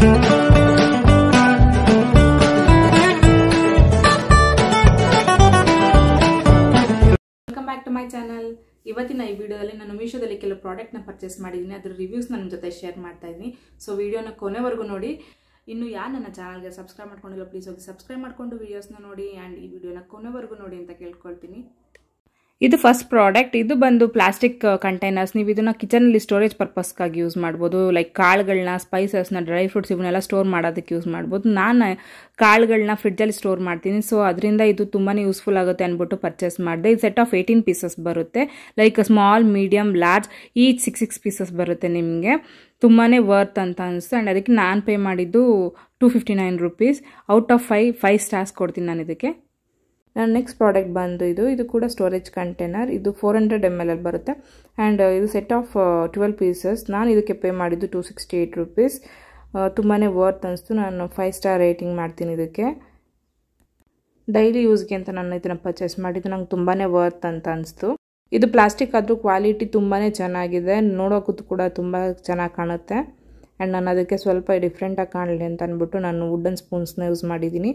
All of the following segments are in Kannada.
welcome back to my channel ಇವತ್ತಿನ ಈ ವಿಡಿಯೋದಲ್ಲಿ ನಾನು ಮೀಶೋದಲ್ಲಿ ಕೆಲವು ಪ್ರಾಡಕ್ಟ್ನ ಪರ್ಚೇಸ್ ಮಾಡಿದ್ದೀನಿ ಅದರ ರಿವ್ಯೂಸ್ ನನ್ನ ಜೊತೆ ಶೇರ್ ಮಾಡ್ತಾ ಇದ್ದೀನಿ ಸೊ ವಿಡಿಯೋನ ಕೊನೆವರೆಗೂ ನೋಡಿ ಇನ್ನು ಯಾರು ನನ್ನ ಚಾನಲ್ಗೆ ಸಬ್ಸ್ಕ್ರೈಬ್ ಮಾಡ್ಕೊಂಡಿಲ್ಲ ಪ್ಲೀಸ್ ಹೋಗಿ ಸಬ್ಸ್ಕ್ರೈಬ್ ಮಾಡಿಕೊಂಡು ವೀಡಿಯೋಸ್ನ ನೋಡಿ ಆ್ಯಂಡ್ ಈ ವಿಡಿಯೋನ ಕೊನೆವರೆಗೂ ನೋಡಿ ಅಂತ ಕೇಳ್ಕೊಳ್ತೀನಿ ಇದು ಫಸ್ಟ್ ಪ್ರಾಡಕ್ಟ್ ಇದು ಬಂದು ಪ್ಲಾಸ್ಟಿಕ್ ಕಂಟೈನರ್ಸ್ ನೀವು ಇದನ್ನ ಕಿಚನಲ್ಲಿ ಸ್ಟೋರೇಜ್ ಪರ್ಪಸ್ಗಾಗಿ ಯೂಸ್ ಮಾಡ್ಬೋದು ಲೈಕ್ ಕಾಳುಗಳನ್ನ ಸ್ಪೈಸಸ್ನ ಡ್ರೈ ಫ್ರೂಟ್ಸ್ ಇವನ್ನೆಲ್ಲ ಸ್ಟೋರ್ ಮಾಡೋದಕ್ಕೆ ಯೂಸ್ ಮಾಡ್ಬೋದು ನಾನು ಕಾಳುಗಳನ್ನ ಫ್ರಿಡ್ಜಲ್ಲಿ ಸ್ಟೋರ್ ಮಾಡ್ತೀನಿ ಸೊ ಅದರಿಂದ ಇದು ತುಂಬಾ ಯೂಸ್ಫುಲ್ ಆಗುತ್ತೆ ಅಂದ್ಬಿಟ್ಟು ಪರ್ಚೇಸ್ ಮಾಡಿದೆ ಇದು ಸೆಟ್ ಆಫ್ ಏಯ್ಟೀನ್ ಪೀಸಸ್ ಬರುತ್ತೆ like small medium large each six six pieces ಬರುತ್ತೆ ನಿಮಗೆ ತುಂಬಾ ವರ್ತ್ ಅಂತ ಅನಿಸ್ತು ಆ್ಯಂಡ್ ಅದಕ್ಕೆ ನಾನು ಪೇ ಮಾಡಿದ್ದು two fifty nine rupees out of five five stars ಕೊಡ್ತೀನಿ ನಾನು ಇದಕ್ಕೆ ನನ್ನ ನೆಕ್ಸ್ಟ್ ಪ್ರಾಡಕ್ಟ್ ಬಂದು ಇದು ಇದು ಕೂಡ ಸ್ಟೋರೇಜ್ ಕಂಟೈನರ್ ಇದು ಫೋರ್ ಹಂಡ್ರೆಡ್ ಎಮ್ ಎಲ್ ಅಲ್ಲಿ ಬರುತ್ತೆ ಆ್ಯಂಡ್ ಇದು ಸೆಟ್ ಆಫ್ ಟ್ವೆಲ್ ಪೀಸಸ್ ನಾನು ಇದಕ್ಕೆ ಪೇ ಮಾಡಿದ್ದು ಟೂ ಸಿಕ್ಸ್ಟಿ ಏಯ್ಟ್ ರುಪೀಸ್ ತುಂಬಾ ವರ್ತ್ ಅನಿಸ್ತು ನಾನು ಫೈವ್ ಸ್ಟಾರ್ ರೇಟಿಂಗ್ ಮಾಡ್ತೀನಿ ಇದಕ್ಕೆ ಡೈಲಿ ಯೂಸ್ಗೆ ಅಂತ ನಾನು ಇದನ್ನು ಪರ್ಚೇಸ್ ಮಾಡಿದ್ದು ನಂಗೆ ತುಂಬಾ ವರ್ತ್ ಅಂತ ಅನಿಸ್ತು ಇದು ಪ್ಲಾಸ್ಟಿಕ್ ಆದರೂ ಕ್ವಾಲಿಟಿ ತುಂಬಾ ಚೆನ್ನಾಗಿದೆ ನೋಡೋಕ್ಕೂ ಕೂಡ ತುಂಬ ಚೆನ್ನಾಗಿ ಕಾಣುತ್ತೆ ಆ್ಯಂಡ್ ನಾನು ಅದಕ್ಕೆ ಸ್ವಲ್ಪ ಡಿಫ್ರೆಂಟಾಗಿ ಕಾಣಲಿ ಅಂತ ಅಂದ್ಬಿಟ್ಟು ನಾನು ವುಡನ್ ಸ್ಪೂನ್ಸ್ನ ಯೂಸ್ ಮಾಡಿದ್ದೀನಿ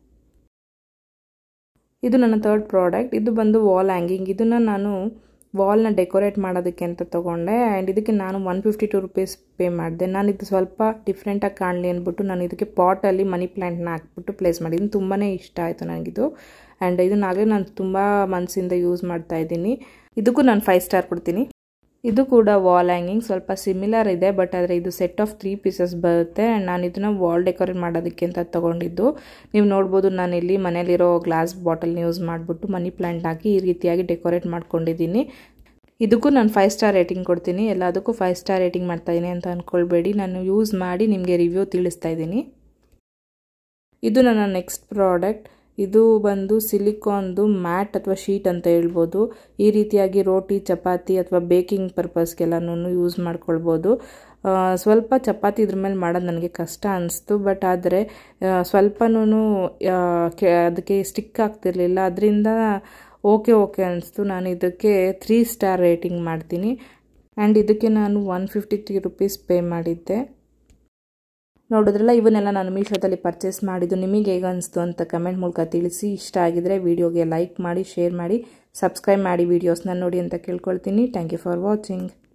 ಇದು ನನ್ನ ಥರ್ಡ್ ಪ್ರಾಡಕ್ಟ್ ಇದು ಬಂದು ವಾಲ್ ಹ್ಯಾಂಗಿಂಗ್ ಇದನ್ನು ನಾನು ವಾಲ್ನ ಡೆಕೋರೇಟ್ ಮಾಡೋದಕ್ಕೆ ಅಂತ ತೊಗೊಂಡೆ ಆ್ಯಂಡ್ ಇದಕ್ಕೆ ನಾನು one fifty two rupees pay ಮಾಡಿದೆ ನಾನು ಇದು ಸ್ವಲ್ಪ ಡಿಫ್ರೆಂಟಾಗಿ ಕಾಣಲಿ ಅಂದ್ಬಿಟ್ಟು ನಾನು ಇದಕ್ಕೆ ಪಾಟಲ್ಲಿ ಮನಿ ಪ್ಲ್ಯಾಂಟ್ನ ಹಾಕ್ಬಿಟ್ಟು ಪ್ಲೇಸ್ ಮಾಡಿದ್ದೀನಿ ತುಂಬಾ ಇಷ್ಟ ಆಯಿತು ನನಗಿದು ಆ್ಯಂಡ್ ಇದನ್ನಾಗಲೇ ನಾನು ತುಂಬ ಮನಸ್ಸಿಂದ ಯೂಸ್ ಮಾಡ್ತಾ ಇದ್ದೀನಿ ಇದಕ್ಕೂ ನಾನು ಫೈವ್ ಸ್ಟಾರ್ ಕೊಡ್ತೀನಿ ಇದು ಕೂಡ ವಾಲ್ ಹ್ಯಾಂಗಿಂಗ್ ಸ್ವಲ್ಪ ಸಿಮಿಲರ್ ಇದೆ ಬಟ್ ಆದರೆ ಇದು ಸೆಟ್ ಆಫ್ ತ್ರೀ ಪೀಸಸ್ ಬರುತ್ತೆ ಆ್ಯಂಡ್ ನಾನು ಇದನ್ನು ವಾಲ್ ಡೆಕೋರೇಟ್ ಮಾಡೋದಕ್ಕೆ ಅಂತ ತೊಗೊಂಡಿದ್ದು ನೀವು ನೋಡ್ಬೋದು ನಾನು ಇಲ್ಲಿ ಮನೇಲಿರೋ ಗ್ಲಾಸ್ ಬಾಟಲ್ನ ಯೂಸ್ ಮಾಡಿಬಿಟ್ಟು ಮನಿ ಪ್ಲ್ಯಾಂಟ್ ಹಾಕಿ ಈ ರೀತಿಯಾಗಿ ಡೆಕೋರೇಟ್ ಮಾಡ್ಕೊಂಡಿದ್ದೀನಿ ಇದಕ್ಕೂ ನಾನು ಫೈವ್ ಸ್ಟಾರ್ ರೇಟಿಂಗ್ ಕೊಡ್ತೀನಿ ಎಲ್ಲದಕ್ಕೂ ಫೈವ್ ಸ್ಟಾರ್ ರೇಟಿಂಗ್ ಮಾಡ್ತಾಯಿದ್ದೀನಿ ಅಂತ ಅಂದ್ಕೊಳ್ಬೇಡಿ ನಾನು ಯೂಸ್ ಮಾಡಿ ನಿಮಗೆ ರಿವ್ಯೂ ತಿಳಿಸ್ತಾ ಇದ್ದೀನಿ ಇದು ನನ್ನ ನೆಕ್ಸ್ಟ್ ಪ್ರಾಡಕ್ಟ್ ಇದು ಬಂದು ಸಿಲಿಕಾನ್ದು ಮ್ಯಾಟ್ ಅಥವಾ ಶೀಟ್ ಅಂತ ಹೇಳ್ಬೋದು ಈ ರೀತಿಯಾಗಿ ರೋಟಿ ಚಪಾತಿ ಅಥವಾ ಬೇಕಿಂಗ್ ಪರ್ಪಸ್ಗೆಲ್ಲನೂ ಯೂಸ್ ಮಾಡ್ಕೊಳ್ಬೋದು ಸ್ವಲ್ಪ ಚಪಾತಿ ಇದ್ರ ಮೇಲೆ ಮಾಡೋದು ನನಗೆ ಕಷ್ಟ ಅನಿಸ್ತು ಬಟ್ ಆದರೆ ಸ್ವಲ್ಪನೂ ಅದಕ್ಕೆ ಸ್ಟಿಕ್ ಆಗ್ತಿರ್ಲಿಲ್ಲ ಅದರಿಂದ ಓಕೆ ಓಕೆ ಅನಿಸ್ತು ನಾನು ಇದಕ್ಕೆ ತ್ರೀ ಸ್ಟಾರ್ ರೇಟಿಂಗ್ ಮಾಡ್ತೀನಿ ಆ್ಯಂಡ್ ಇದಕ್ಕೆ ನಾನು one fifty three rupees pay ಮಾಡಿದ್ದೆ ನೋಡಿದ್ರಲ್ಲ ಇವನ್ನೆಲ್ಲ ನಾನು ಮೀಶೋದಲ್ಲಿ ಪರ್ಚೇಸ್ ಮಾಡಿದ್ದು ನಿಮಗೆ ಹೇಗೆ ಅನಿಸ್ತು ಅಂತ ಕಮೆಂಟ್ ಮೂಲಕ ತಿಳಿಸಿ ಇಷ್ಟ ಆಗಿದ್ರೆ ವಿಡಿಯೋಗೆ ಲೈಕ್ ಮಾಡಿ ಶೇರ್ ಮಾಡಿ ಸಬ್ಸ್ಕ್ರೈಬ್ ಮಾಡಿ ವೀಡಿಯೋಸ್ನ ನೋಡಿ ಅಂತ ಕೇಳ್ಕೊಳ್ತೀನಿ ಥ್ಯಾಂಕ್ ಯು ಫಾರ್ ವಾಚಿಂಗ್